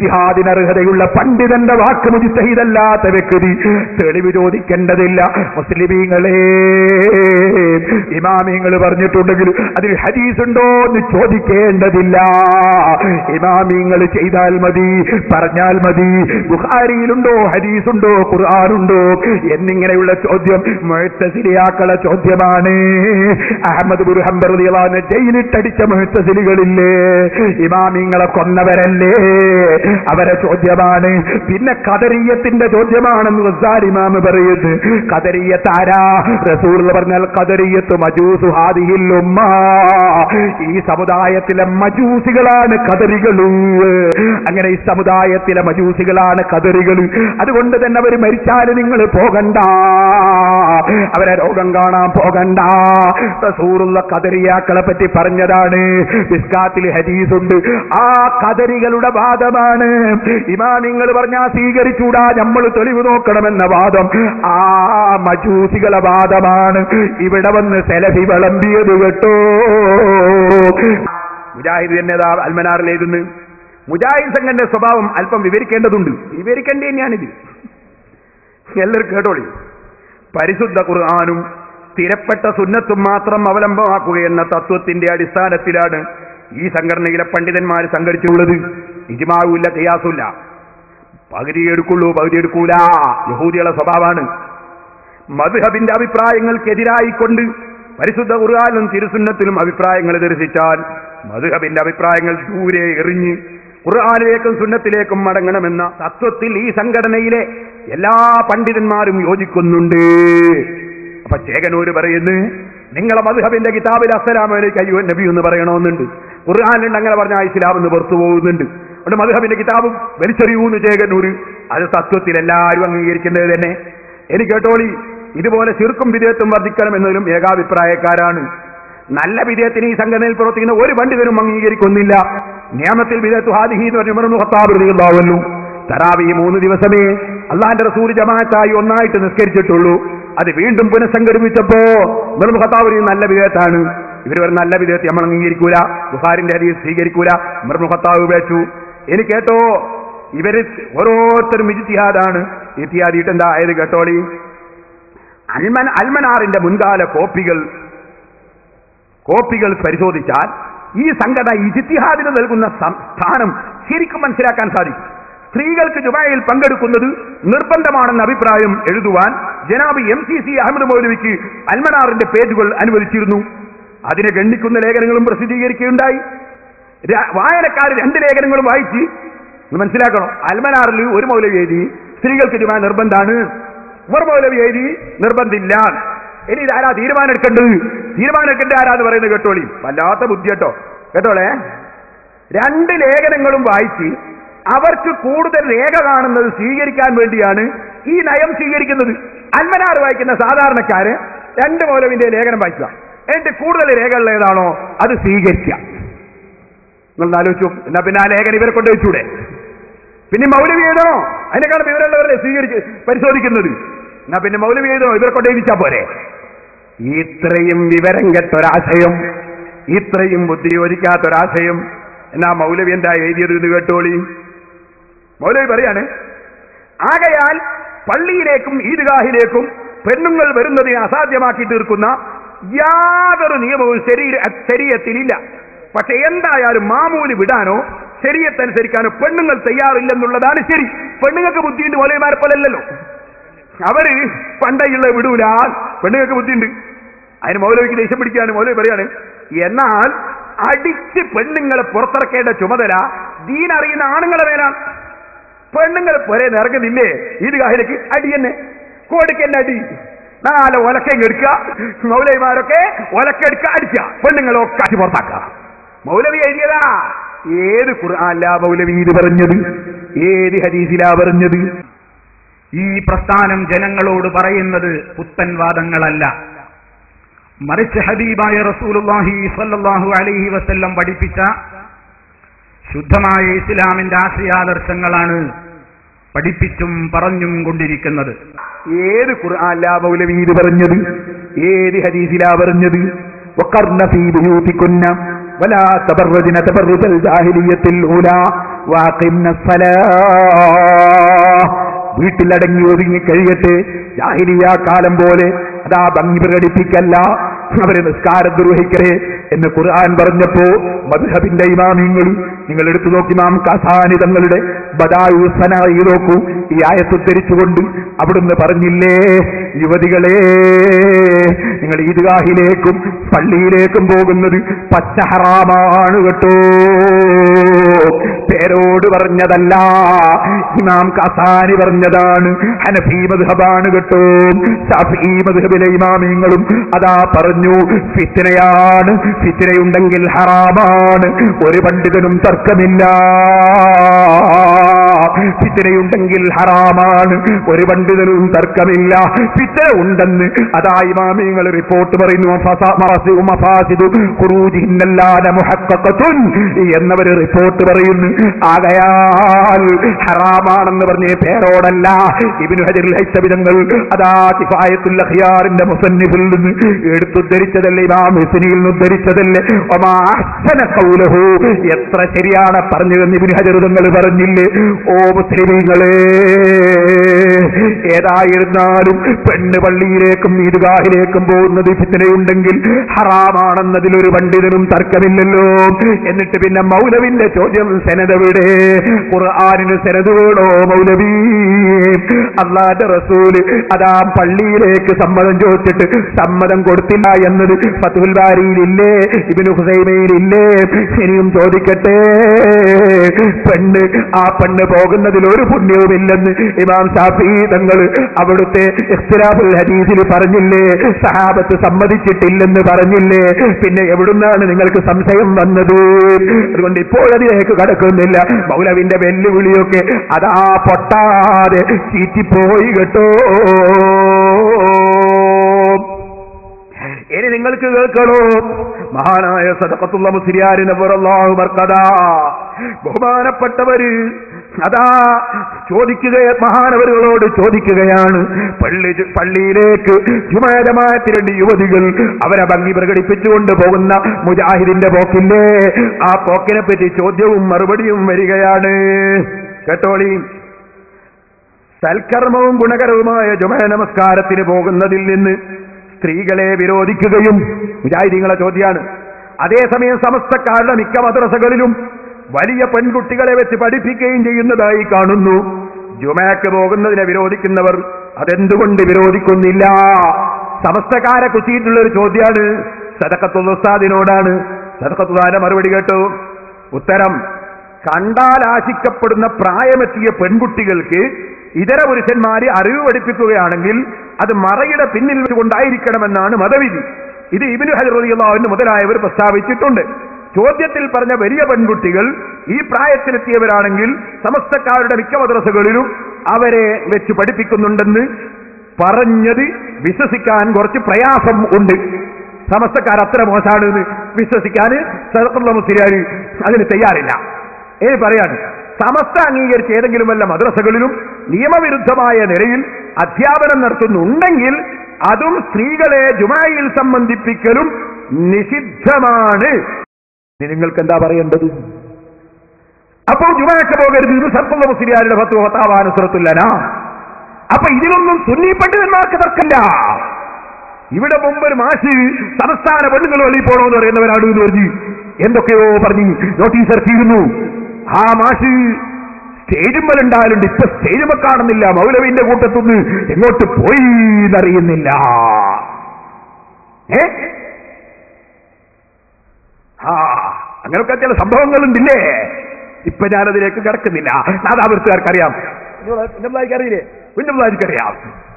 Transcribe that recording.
ഇജ്തിഹാദിന് അർഹതയുള്ള പണ്ഡിതന്റെ വാക്ക് മുജിത്തഹിതല്ലാത്ത വ്യക്തി തെളിവ് ചോദിക്കേണ്ടതില്ല മുസ്ലിമീങ്ങളെ ഇമാമിങ്ങൾ പറഞ്ഞിട്ടുണ്ടെങ്കിൽ അതിൽ ഹദീസ് ഉണ്ടോ എന്ന് ചോദിക്കേണ്ടതില്ല ഇമാമിങ്ങൾ ചെയ്താൽ മതി പറഞ്ഞാൽ മതി ബുഖാരിയിലുണ്ടോ ഹദീസ് ഉണ്ടോ ഖുർആാനുണ്ടോ എന്നിങ്ങനെയുള്ള ചോദ്യം മുഴത്തസിലിയാക്കള ചോദ്യമാണ് അഹമ്മദ് ബുർ ഹംബറുദിയാണ് ജയിലിട്ടടിച്ച മുഴത്തസിലികളില്ലേ ഇമാമിങ്ങളെ കൊന്നവരല്ലേ അവരെ ചോദ്യമാണ് പിന്നെ കദരീയത്തിന്റെ ചോദ്യമാണെന്ന് റസാൽ ഇമാമ് പറയുന്നത് കദരീയത്ത് ആരാ റസൂൽ പറഞ്ഞാൽ കദരീയത്ത് മജൂസു ഹാദിഹിൽ ഉമ്മ ഈ സമുദായത്തിലെ മജൂസികളാണ് കദറികൾ അങ്ങനെ ഈ സമുദായത്തിലെ മജൂസികളാണ് കദറികൾ അതുകൊണ്ട് തന്നെ അവർ മരിച്ചാൽ നിങ്ങൾ പോകണ്ട അവരെ രോഗം കാണാൻ പോകണ്ട റസൂറുള്ള കദറിയാക്കളെ പറ്റി പറഞ്ഞതാണ് ബിസ്കാത്തിൽ ഹദീസ് ഉണ്ട് ആ കദരികളുടെ വാദമാണ് ഇമാമിങ്ങൾ പറഞ്ഞാ സ്വീകരിച്ചൂടാ നമ്മൾ തെളിവ് നോക്കണമെന്ന വാദം ആ മജൂസികളെ വാദമാണ് ഇവിടെ വന്ന് സെലഫി വിളമ്പിയത് കേട്ടോ മുജാഹിദ് എന്നതാ അൽമനാറിൽ എഴുതുന്നു മുജാഹിദ് സംഘന്റെ സ്വഭാവം അല്പം വിവരിക്കേണ്ടതുണ്ട് വിവരിക്കേണ്ടി തന്നെയാണിത് എല്ലാവരും കേട്ടോളി പരിശുദ്ധ ഖുർആാനും സ്ഥിരപ്പെട്ട സുന്നത്തും മാത്രം അവലംബമാക്കുകയെന്ന തത്വത്തിന്റെ അടിസ്ഥാനത്തിലാണ് ഈ സംഘടനയിലെ പണ്ഡിതന്മാർ സംഘടിച്ചുള്ളത് ഇജ്മാവില്ല കയാസുല്ല പകുതി എടുക്കുള്ളൂ പകുതി എടുക്കൂല യഹൂദികളെ സ്വഭാവമാണ് മധുഹബിന്റെ അഭിപ്രായങ്ങൾക്കെതിരായിക്കൊണ്ട് പരിശുദ്ധ ഖുർആാനും തിരുസുന്നത്തിലും അഭിപ്രായങ്ങൾ ദർശിച്ചാൽ മധുഹബിന്റെ അഭിപ്രായങ്ങൾ ദൂരെ എറിഞ്ഞ് ഖുർആാനിലേക്കും സുന്നത്തിലേക്കും മടങ്ങണമെന്ന തത്വത്തിൽ ഈ സംഘടനയിലെ എല്ലാ പണ്ഡിതന്മാരും യോജിക്കുന്നുണ്ട് അപ്പൊ ചേകനൂര് പറയുന്നു നിങ്ങളെ മധുഹബിന്റെ കിതാബിൽ അസ്സലാമലേക്ക് അയ്യോ നബി എന്ന് പറയണമെന്നുണ്ട് ഖുർആാനിലുണ്ട് അങ്ങനെ പറഞ്ഞാൽ ഇസ്ലാം എന്ന് പുറത്തു പോകുന്നുണ്ട് അതുകൊണ്ട് മധുഹബിന്റെ കിതാബും വലിച്ചെറിയൂന്ന് ചേകനൂര് അത് തത്വത്തിൽ എല്ലാവരും അംഗീകരിക്കേണ്ടത് തന്നെ എനിക്ക് കേട്ടോളി ഇതുപോലെ ചെറുക്കും വിധേയത്വം വർദ്ധിക്കണമെന്നതിലും ഏകാഭിപ്രായക്കാരാണ് നല്ല വിധേയത്തിന് ഈ സംഘടനയിൽ പ്രവർത്തിക്കുന്ന ഒരു പണ്ഡിതരും അംഗീകരിക്കുന്നില്ല നിയമത്തിൽ വിധേയത്വ ഹാദിഹി എന്ന് പറഞ്ഞു ഹത്താബുണ്ടാവല്ലോ തറാവി മൂന്ന് ദിവസമേ അള്ളാന്റെ റസൂൽ ജമാഅത്തായി ഒന്നായിട്ട് നിസ്കരിച്ചിട്ടുള്ളൂ അത് വീണ്ടും പുനഃസംഘടിപ്പിച്ചപ്പോ നിർമ്മ ഹത്താബുരി നല്ല വിധേയത്താണ് ഇവർ ഒരു നല്ല വിധേയത്തെ നമ്മൾ അംഗീകരിക്കൂല ബുഹാരിന്റെ ഹദീസ് സ്വീകരിക്കൂല നിർമ്മ ഹത്താബ് ഉപേക്ഷു എനിക്ക് കേട്ടോ ഇവര് ഓരോരുത്തരും ഇജിത്തിഹാദാണ് ഇത്തിഹാദിയിട്ട് എന്താ ആയത് കേട്ടോളി അൽമൻ അൽമനാറിന്റെ മുൻകാല കോപ്പികൾ കോപ്പികൾ പരിശോധിച്ചാൽ ഈ സംഘടന ഇജിത്തിഹാദിന് നൽകുന്ന സം- സ്ഥാനം ശരിക്കും മനസ്സിലാക്കാൻ സാധിക്കും സ്ത്രീകൾക്ക് ജുമായിൽ പങ്കെടുക്കുന്നത് നിർബന്ധമാണെന്ന അഭിപ്രായം എഴുതുവാൻ ജനാബ് എം സി സി അഹമ്മദ് മൗലവിക്ക് അൽമനാറിന്റെ പേജുകൾ അനുവദിച്ചിരുന്നു അതിനെ ഗണ്ണിക്കുന്ന ലേഖനങ്ങളും പ്രസിദ്ധീകരിക്കുകയുണ്ടായി ര- വായനക്കാർ രണ്ട് ലേഖനങ്ങളും വായിച്ച് ഇത് മനസ്സിലാക്കണം അൽമനാറിൽ ഒരു മൗലവി എഴുതി സ്ത്രീകൾക്ക് ജുമാ നിർബന്ധാണ് ഒരു മൗലവി എഴുതി നിർബന്ധില്ല ഇനി ഇതാരാ തീരുമാനം എടുക്കേണ്ടത് തീരുമാനം എടുക്കേണ്ടത് ആരാന്ന് പറയുന്നത് കേട്ടോളി വല്ലാത്ത ബുദ്ധി കേട്ടോ കേട്ടോളെ രണ്ട് ലേഖനങ്ങളും വായിച്ച് അവർക്ക് കൂടുതൽ രേഖ കാണുന്നത് സ്വീകരിക്കാൻ വേണ്ടിയാണ് ഈ നയം സ്വീകരിക്കുന്നത് അൽമനാർ വായിക്കുന്ന സാധാരണക്കാര് രണ്ട് മൗലവിന്റെ ലേഖനം വായിക്കുക എന്നിട്ട് കൂടുതൽ രേഖകൾ ഏതാണോ അത് സ്വീകരിക്കുക നിങ്ങൾ ആലോചിച്ചു എന്നാ പിന്നെ ആ ലേഖനം ഇവരെ കൊണ്ട് വെച്ചൂടെ പിന്നെ മൗലവി എഴുതണോ അതിനെക്കാളും ഇവരുള്ളവരെ സ്വീകരിച്ച് പരിശോധിക്കുന്നത് എന്നാ പിന്നെ മൗലവി എഴുതണോ ഇവരെ കൊണ്ട് എഴുതിച്ചാ പോരെ ഇത്രയും വിവരം കെട്ടൊരാശയം ഇത്രയും ബുദ്ധി യോജിക്കാത്തൊരാശയം എന്നാ മൗലവി എന്താ എഴുതിയത് എന്ന് കേട്ടോളി മൗലവി പറയാണ് ആകയാൽ പള്ളിയിലേക്കും ഈദ്ഗാഹിലേക്കും പെണ്ണുങ്ങൾ വരുന്നതിനെ അസാധ്യമാക്കി തീർക്കുന്ന യാതൊരു നിയമവും ശരീര ശരീരത്തിലില്ല പക്ഷെ എന്തായാലും മാമൂല് വിടാനോ ശരീരത്തനുസരിക്കാനോ പെണ്ണുങ്ങൾ തയ്യാറില്ലെന്നുള്ളതാണ് ശരി പെണ്ണുങ്ങൾക്ക് ബുദ്ധിയുണ്ട് മൗലവിമാരെ പോലല്ലോ അവര് പണ്ടയുള്ള വിടൂല പെണ്ണുങ്ങൾക്ക് ബുദ്ധിയുണ്ട് അതിന് മൗലവിക്ക് ദേഷ്യം പിടിക്കാണ് മൗലവി പറയാണ് എന്നാൽ അടിച്ച് പെണ്ണുങ്ങളെ പുറത്തിറക്കേണ്ട ചുമതല ദീൻ അറിയുന്ന ആണുങ്ങളെ മേലാണ് പെണ്ണുങ്ങൾ പൊരേ നിറങ്ങുന്നില്ലേ ഇത് കാഹിലേക്ക് അടി തന്നെ കോടിക്കന്നെ അടി നാല് ഒലക്കം എടുക്കുക മൗലവിമാരൊക്കെ ഒലക്കെടുക്കുക അടിക്കുക പെണ്ണുങ്ങളൊക്കെ അടി പുറത്താക്കുക മൗലവി എഴുതിയതാ ഏത് ഖുർആാനിലാ മൗലവി ഇത് പറഞ്ഞത് ഏത് ഹദീസിലാ പറഞ്ഞത് ഈ പ്രസ്ഥാനം ജനങ്ങളോട് പറയുന്നത് പുത്തൻ വാദങ്ങളല്ല മറിച്ച് ഹബീബായ റസൂലുള്ളാഹി സ്വല്ലല്ലാഹു അലൈഹി വസല്ലം പഠിപ്പിച്ച ശുദ്ധമായ ഇസ്ലാമിന്റെ ആശയാദർശങ്ങളാണ് പഠിപ്പിച്ചും പറഞ്ഞും കൊണ്ടിരിക്കുന്നത് ഏത് ഖുർആനിലാ മൗലവി ഇത് പറഞ്ഞത് ഏത് ഹദീസിലാ പറഞ്ഞത് വഖർന ഫീ ബുയൂതികുന്ന വലാ തബറജ്ന തബറുജൽ ജാഹിലിയ്യത്തിൽ ഊലാ വാഖിംന സലാ വീട്ടിലടങ്ങി ഒതുങ്ങി കഴിയട്ടെ ജാഹിലിയ കാലം പോലെ അതാ ഭംഗി പ്രകടിപ്പിക്കല്ല അവരെ നിസ്കാരം നിർവഹിക്കരെ എന്ന് ഖുർആൻ പറഞ്ഞപ്പോ മദ്ഹബിന്റെ ഇമാമിങ്ങൾ നിങ്ങൾ എടുത്തു നോക്കി മാം കസാനി തങ്ങളുടെ ബദായു സനായി നോക്കൂ ഈ ആയത്ത് ഉദ്ധരിച്ചുകൊണ്ട് അവിടുന്ന് പറഞ്ഞില്ലേ യുവതികളെ നിങ്ങൾ ഈദ്ഗാഹിലേക്കും പള്ളിയിലേക്കും പോകുന്നത് പച്ച ഹറാമാണ് കേട്ടോ പേരോട് പറഞ്ഞതല്ല ഇമാം കസാനി പറഞ്ഞതാണ് ഹനഫി മദ്ഹബാണ് കേട്ടോ ഷാഫി മദ്ഹബിലെ ഇമാമിങ്ങളും അതാ പറഞ്ഞു ഫിത്തിനയാണ് ഫിത്തിനയുണ്ടെങ്കിൽ ഹറാമാണ് ഒരു പണ്ഡിതനും തർക്കമില്ല ഫിത്തിനയുണ്ടെങ്കിൽ ഹറാമാണ് ഒരു പണ്ഡിതനും തർക്കമില്ല ഫിത്തിന ഉണ്ടെന്ന് അതാ ഇമാമിങ്ങൾ റിപ്പോർട്ട് പറയുന്നു മഫസ- മറസു മഫാസിദു ഖുറൂജിഹിന്നല്ലാതെ മുഹഖഖത്തുൻ എന്നവർ റിപ്പോർട്ട് പറയുന്നു ആകയാൽ ഹറാമാണെന്ന് പറഞ്ഞ പേരോടല്ല ഇബ്നു ഹജർ ഹൈത്തവിധങ്ങൾ അതാ കിഫായത്തുൽ അഖിയാറിന്റെ മുസന്നിഫിൽ നിന്ന് എടുത്തുദ്ധരിച്ചതല്ലേ ഇമാം ഹുസനിയിൽ നിന്ന് ഉദ്ധരിച്ചതല്ലേ ഒമാ അഹ്സന ഖൗലഹു എത്ര ശരിയാണ് പറഞ്ഞതെന്ന് ഇബ്നു ഹജർ തങ്ങൾ പറഞ്ഞില്ലേ ഓ മുസ്ലിമീങ്ങളെ ഏതായിരുന്നാലും പെണ്ണ് പള്ളിയിലേക്കും ഈദ്ഗാഹിലേക്കും പോകുന്നത് ഫിത്തനയുണ്ടെങ്കിൽ ഹറാമാണെന്നതിലൊരു പണ്ഡിതനും തർക്കമില്ലല്ലോ എന്നിട്ട് പിന്നെ മൗലവിന്റെ ചോദ്യം സെനതവിടെ ഖുർആാനിന് സെനത് വേണോ മൗലവി അള്ളാന്റെ റസൂല് അതാ പള്ളിയിലേക്ക് സമ്മതം ചോദിച്ചിട്ട് സമ്മതം കൊടുത്തില്ല എന്നത് ഫത്തുൽ ബാരിയിലില്ലേ ഇബിന് ഹുസൈമയിലില്ലേ ഇനിയും ചോദിക്കട്ടെ പെണ്ണ് ആ പെണ്ണ് പോകുന്നതിൽ ഒരു പുണ്യവുമില്ലെന്ന് ഇമാം ഷാഫി തങ്ങൾ അവിടുത്തെ ഇഖ്തിലാഫുൽ ഹദീസിൽ പറഞ്ഞില്ലേ സഹാബത്ത് സമ്മതിച്ചിട്ടില്ലെന്ന് പറഞ്ഞില്ലേ പിന്നെ എവിടുന്നാണ് നിങ്ങൾക്ക് സംശയം വന്നത് അതുകൊണ്ട് ഇപ്പോഴതിലേക്ക് കടക്കുന്നില്ല മൗലവിന്റെ വെല്ലുവിളിയൊക്കെ അതാ പൊട്ടാതെ ചീറ്റിപ്പോയി കേട്ടോ ഇനി നിങ്ങൾക്ക് കേൾക്കണോ മഹാനായ സദക്കത്തുള്ള മുസ്ലിയാരിനെ പുറല്ലാഹു മർക്കഥ ബഹുമാനപ്പെട്ടവര് അതാ ചോദിക്കുക മഹാനവരുകളോട് ചോദിക്കുകയാണ് പള്ളി പള്ളിയിലേക്ക് ജുമാജമായത്തി രണ്ട് യുവതികൾ അവരെ ഭംഗി പ്രകടിപ്പിച്ചുകൊണ്ട് പോകുന്ന മുജാഹിദിന്റെ പോക്കില്ലേ ആ പോക്കിനെ പറ്റി ചോദ്യവും മറുപടിയും വരികയാണ് കേട്ടോളി സൽക്കർമ്മവും ഗുണകരവുമായ ജുമ നമസ്കാരത്തിന് പോകുന്നതിൽ നിന്ന് സ്ത്രീകളെ വിരോധിക്കുകയും മുജാഹിദീങ്ങളെ ചോദ്യമാണ് അതേസമയം സമസ്തക്കാരുടെ മിക്ക മദ്രസകളിലും വലിയ പെൺകുട്ടികളെ വെച്ച് പഠിപ്പിക്കുകയും ചെയ്യുന്നതായി കാണുന്നു ജുമയ്ക്ക് പോകുന്നതിനെ വിരോധിക്കുന്നവർ അതെന്തുകൊണ്ട് വിരോധിക്കുന്നില്ല സമസ്തക്കാരെ കുത്തിയിട്ടുള്ള ഒരു ചോദ്യമാണ് സദക്കത്തുസ്താദിനോടാണ് സദക്കത്തുദാന്റെ മറുപടി കേട്ടു ഉത്തരം കണ്ടാൽ ആശിക്കപ്പെടുന്ന പ്രായമെത്തിയ പെൺകുട്ടികൾക്ക് ഇതര പുരുഷന്മാരെ അറിവ് പഠിപ്പിക്കുകയാണെങ്കിൽ അത് മറയുടെ പിന്നിൽ കൊണ്ടായിരിക്കണമെന്നാണ് മതവിധി ഇത് ഇബിനു ഹജറുദ്ദീള്ളാവിന് മുതലായവർ പ്രസ്താവിച്ചിട്ടുണ്ട് ചോദ്യത്തിൽ പറഞ്ഞ വലിയ പെൺകുട്ടികൾ ഈ പ്രായത്തിലെത്തിയവരാണെങ്കിൽ സമസ്തക്കാരുടെ മിക്ക മദ്രസകളിലും അവരെ വെച്ച് പഠിപ്പിക്കുന്നുണ്ടെന്ന് പറഞ്ഞത് വിശ്വസിക്കാൻ കുറച്ച് പ്രയാസം ഉണ്ട് സമസ്തക്കാർ അത്ര മോശമാണ് എന്ന് വിശ്വസിക്കാൻ സദക്കുള്ള മുസ്ലിയാർ അതിന് തയ്യാറില്ല ഏ പറയാണ് സമസ്ത അംഗീകരിച്ച ഏതെങ്കിലും വല്ല മദ്രസകളിലും നിയമവിരുദ്ധമായ നിലയിൽ അധ്യാപനം നടത്തുന്നുണ്ടെങ്കിൽ അതും സ്ത്രീകളെ ജുമായിൽ സംബന്ധിപ്പിക്കലും നിഷിദ്ധമാണ് ഇനി നിങ്ങൾക്ക് എന്താ പറയേണ്ടത് അപ്പോൾ ജുമാക്ക് പോകരുത് ഇത് സർക്കുള്ള മുസ്ലിയാരുടെ ഫത്വ ഫത്താവാനുസരത്തില്ലന അപ്പൊ ഇതിലൊന്നും സുന്നി പണ്ഡിതന്മാർക്ക് തർക്കമില്ല ഇവിടെ മുമ്പ് ഒരു മാഷ് സംസ്ഥാന പെണ്ണുങ്ങൾ വെളിയിൽ പോകണമെന്ന് പറയുന്നവരാണ് എന്ന് പറഞ്ഞ് എന്തൊക്കെയോ പറഞ്ഞ് നോട്ടീസ് ഇറക്കിയിരുന്നു ആ മാഷ് സ്റ്റേജുമ്മലുണ്ടായാലുണ്ട് ഇപ്പൊ സ്റ്റേജുമ്മ കാണുന്നില്ല മൗലവിന്റെ കൂട്ടത്തുനിന്ന് എങ്ങോട്ട് പോയി എന്നറിയുന്നില്ല ഏ ആ അങ്ങനെയൊക്കെ ചില സംഭവങ്ങളുണ്ടില്ലേ ഇപ്പൊ ഞാനതിലേക്ക് കിടക്കുന്നില്ല നാദാപുരത്തുകാർക്കറിയാം കുഞ്ഞുപിള്ളാർക്കറിയില്ലേ കുഞ്ഞുപിള്ളാർക്കറിയാം